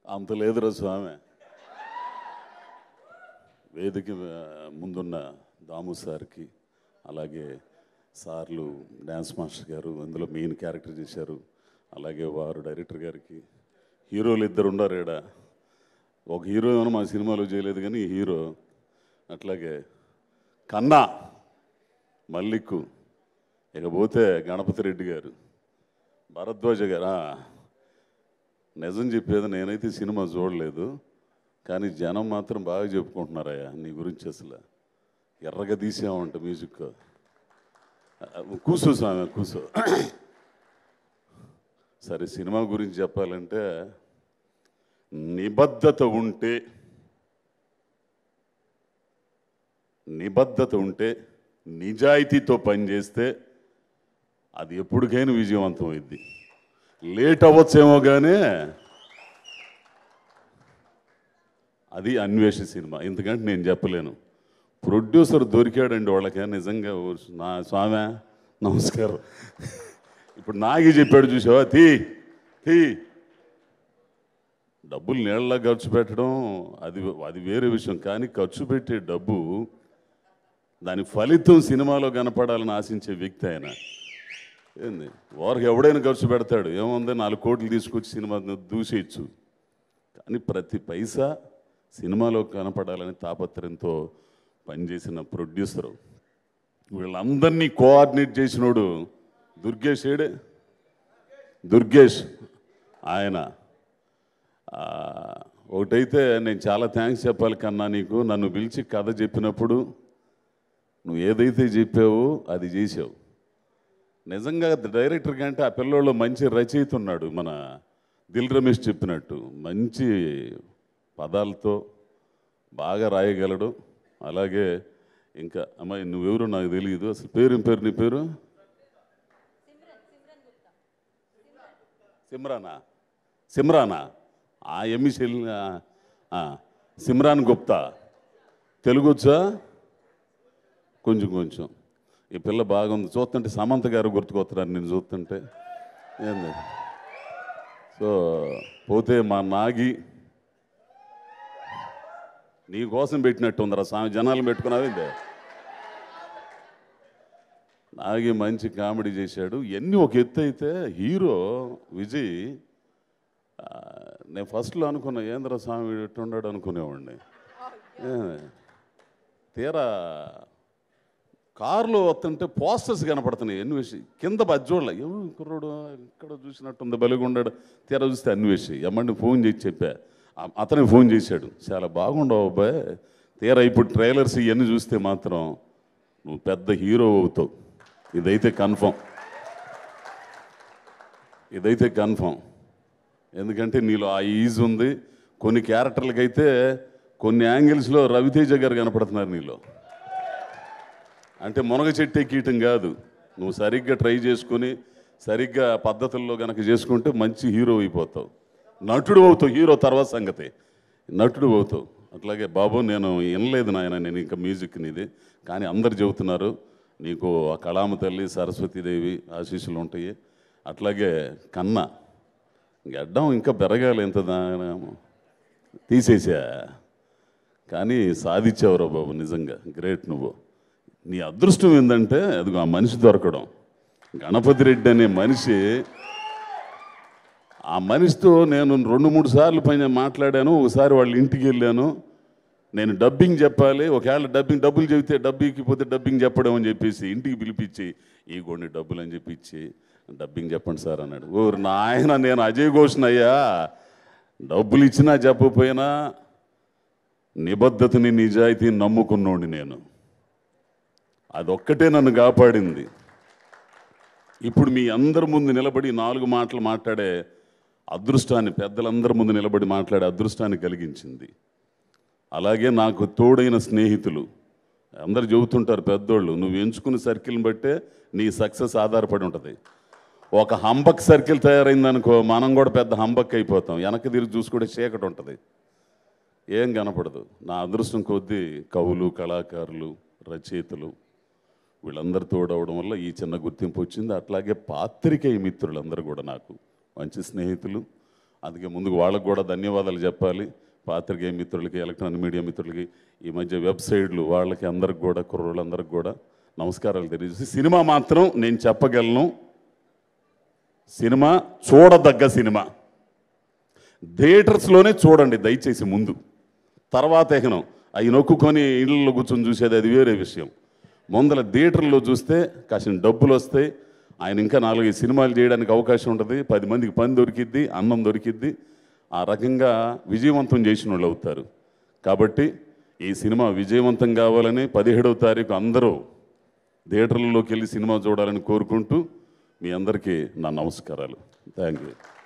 అంత లేదురా స్వామి వేదిక ఆ, ముందున్న దాము సార్కి అలాగే సార్లు డ్యాన్స్ మాస్టర్ గారు అందులో మెయిన్ క్యారెక్టర్ చేశారు అలాగే వారు డైరెక్టర్ గారికి హీరోలు ఇద్దరు ఉన్నారు ఈడ ఒక హీరో ఏమైనా మా సినిమాలో చేయలేదు కానీ ఈ హీరో అట్లాగే కన్నా మల్లిక్కు ఇకపోతే గణపతి రెడ్డి గారు భరద్వాజ గారు ఆ, నిజం చెప్పేది నేనైతే సినిమా చూడలేదు కానీ జనం మాత్రం బాగా చెప్పుకుంటున్నారయ్యా నీ గురించి అసలు ఎర్రగా తీసామంట మ్యూజిక్ కూసో స్వామి కూసో సరే సినిమా గురించి చెప్పాలంటే నిబద్ధత ఉంటే నిబద్ధత ఉంటే నిజాయితీతో పనిచేస్తే అది ఎప్పటికైనా విజయవంతం అయింది లేట్ అవ్వచ్చేమో కానీ అది అన్వేషి సినిమా ఎందుకంటే నేను చెప్పలేను ప్రొడ్యూసర్ దొరికాడండి వాళ్ళకి నిజంగా ఓ నా స్వామి నమస్కారం ఇప్పుడు నాగి చెప్పాడు చూసావా తీ తీ డబ్బులు నీళ్ళ ఖర్చు పెట్టడం అది అది వేరే విషయం కానీ ఖర్చు పెట్టే డబ్బు దాని ఫలితం సినిమాలో కనపడాలని ఆశించే వ్యక్తి ఆయన ఏంది వారికి ఎవడైనా ఖర్చు పెడతాడు ఏముంది నాలుగు కోట్లు తీసుకొచ్చి సినిమా దూసేయచ్చు కానీ ప్రతి పైసా సినిమాలో కనపడాలని తాపత్రయంతో పనిచేసిన ప్రొడ్యూసరు వీళ్ళందరినీ కోఆర్డినేట్ చేసినోడు దుర్గేష్ ఏడే దుర్గేష్ ఆయన ఆ, ఒకటైతే నేను చాలా థ్యాంక్స్ చెప్పాలి కన్నా నీకు నన్ను పిలిచి కథ చెప్పినప్పుడు నువ్వు ఏదైతే చెప్పావో అది చేసావు నిజంగా డైరెక్టర్ కంటే ఆ పిల్లోళ్ళు మంచి రచయిత ఉన్నాడు మన దిల్ రమేష్ చెప్పినట్టు మంచి పదాలతో బాగా రాయగలడు అలాగే ఇంకా అమ్మాయి నువ్వెవరు నాకు తెలియదు అసలు పేరు ఏం పేరు నీ పేరు సిమ్రానా సిమ్రానా ఆ ఎమ్మి చెల్లి ఆ, సిమ్రాన్ గుప్తా తెలుగు వచ్చా కొంచెం కొంచెం ఈ పిల్ల బాగుంది చూస్తుంటే సమంత గారు గుర్తుకొస్తున్నారు నేను చూస్తుంటే ఏంది సో పోతే మా నాగి నీ కోసం పెట్టినట్టు ఉందిరా స్వామి జనాలు పెట్టుకున్నావిందే నాగి మంచి కామెడీ చేశాడు ఎన్ని ఒక ఎత్తు అయితే హీరో విజయ్ ఆ, నేను ఫస్ట్లో అనుకున్నా ఏంద్ర స్వామి వీడు ఎట్టున్నాడు అనుకునేవాడిని ఏ, తీరా కారులో వస్తుంటే పోస్టర్స్ కనపడుతున్నాయి అన్వేషి కింద బజ్జోళ్ళ ఏమో కుర్రోడు ఇక్కడ చూసినట్టుంది బలిగుండాడు తీరా చూస్తే అన్వేషి ఎమ్మండి ఫోన్ చేసి చెప్పా ఆ- అతనే ఫోన్ చేశాడు చాలా బాగుండవు అబ్బాయి తీరా ఇప్పుడు ట్రైలర్స్ ఇవన్నీ చూస్తే మాత్రం నువ్వు పెద్ద హీరో అవుతావు ఇదైతే కన్ఫర్మ్ ఇదైతే కన్ఫర్మ్ ఎందుకంటే నీలో ఆ ఈజ్ ఉంది కొన్ని క్యారెక్టర్లకైతే కొన్ని యాంగిల్స్లో రవితేజ గారు కనపడుతున్నారు నీలో అంటే మునగ చెట్టు ఎక్కీయటం కాదు నువ్వు సరిగ్గా ట్రై చేసుకొని సరిగ్గా పద్ధతుల్లో గనక చేసుకుంటే మంచి హీరో అయిపోతావు నటుడు అవుతావు హీరో తర్వాత సంగతి నటుడు అవుతావు అట్లాగే బాబు నేను వినలేదు నాయన నేను ఇంకా మ్యూజిక్ నీది కానీ అందరు చెబుతున్నారు నీకు ఆ కళామ తల్లి సరస్వతీదేవి ఆశీస్సులు ఉంటాయి అట్లాగే కన్న గడ్డం ఇంకా పెరగాలి ఎంత దా- తీసేసా కానీ సాధించావురా బాబు నిజంగా గ్రేట్ నువ్వు నీ అదృష్టం ఏంటంటే అదిగో ఆ మనిషి దొరకడం గణపతి రెడ్డి అనే మనిషి ఆ మనిషితో నేను రెండు మూడు సార్లు పైన మాట్లాడాను ఒకసారి వాళ్ళ ఇంటికి వెళ్ళాను నేను డబ్బింగ్ చెప్పాలి ఒకవేళ డబ్బింగ్ డబ్బులు చెబితే డబ్బింగ్కి పోతే డబ్బింగ్ చెప్పడం అని చెప్పేసి ఇంటికి పిలిపించి ఈ కొన్ని డబ్బులు అని చెప్పి ఇచ్చి డబ్బింగ్ చెప్పండి సార్ అన్నాడు ఓ నాయన నేను అజయ్ ఘోష్ని అయ్యా డబ్బులు ఇచ్చినా చెప్పకపోయినా నిబద్ధతని నిజాయితీని నమ్ముకున్నోడిని నేను అదొక్కటే నన్ను కాపాడింది ఇప్పుడు మీ అందరి ముందు నిలబడి నాలుగు మాటలు మాట్లాడే అదృష్టాన్ని పెద్దలందరి ముందు నిలబడి మాట్లాడే అదృష్టాన్ని కలిగించింది అలాగే నాకు తోడైన స్నేహితులు అందరు చెబుతుంటారు పెద్దోళ్ళు నువ్వు ఎంచుకున్న సర్కిల్ని బట్టే నీ సక్సెస్ ఆధారపడి ఉంటుంది ఒక హంబక్ సర్కిల్ తయారైందనుకో మనం కూడా పెద్ద హంబక్ అయిపోతాం వెనక్కి తిరిగి చూసుకుంటే చీకటి ఉంటుంది ఏం కనపడదు నా అదృష్టం కొద్దీ కవులు కళాకారులు రచయితలు వీళ్ళందరూ తోడవడం వల్ల ఈ చిన్న గుర్తింపు వచ్చింది అట్లాగే పాత్రికేయ మిత్రులందరూ కూడా నాకు మంచి స్నేహితులు అందుకే ముందుకు వాళ్ళకు కూడా ధన్యవాదాలు చెప్పాలి పాత్రికేయ మిత్రులకి ఎలక్ట్రానిక్ మీడియా మిత్రులకి ఈ మధ్య వెబ్సైట్లు వాళ్ళకి అందరికి కూడా కుర్రోళ్ళందరికి కూడా నమస్కారాలు తెలియజేసి సినిమా మాత్రం నేను చెప్పగలను సినిమా చూడదగ్గ సినిమా థియేటర్స్లోనే చూడండి దయచేసి ముందు తర్వాత ఎహనం అవి నొక్కుకొని ఇళ్ళల్లో కూర్చొని చూసేది అది వేరే విషయం ముందర థియేటర్లో చూస్తే కాసిన డబ్బులు వస్తాయి ఆయన ఇంకా నాలుగైదు సినిమాలు చేయడానికి అవకాశం ఉంటుంది పది మందికి పని దొరికిద్ది అన్నం దొరికిద్ది ఆ రకంగా విజయవంతం చేసిన వాళ్ళు అవుతారు కాబట్టి ఈ సినిమా విజయవంతం కావాలని పదిహేడవ తారీఖు అందరూ థియేటర్లలోకి వెళ్ళి సినిమా చూడాలని కోరుకుంటూ మీ అందరికీ నా నమస్కారాలు థ్యాంక్ యూ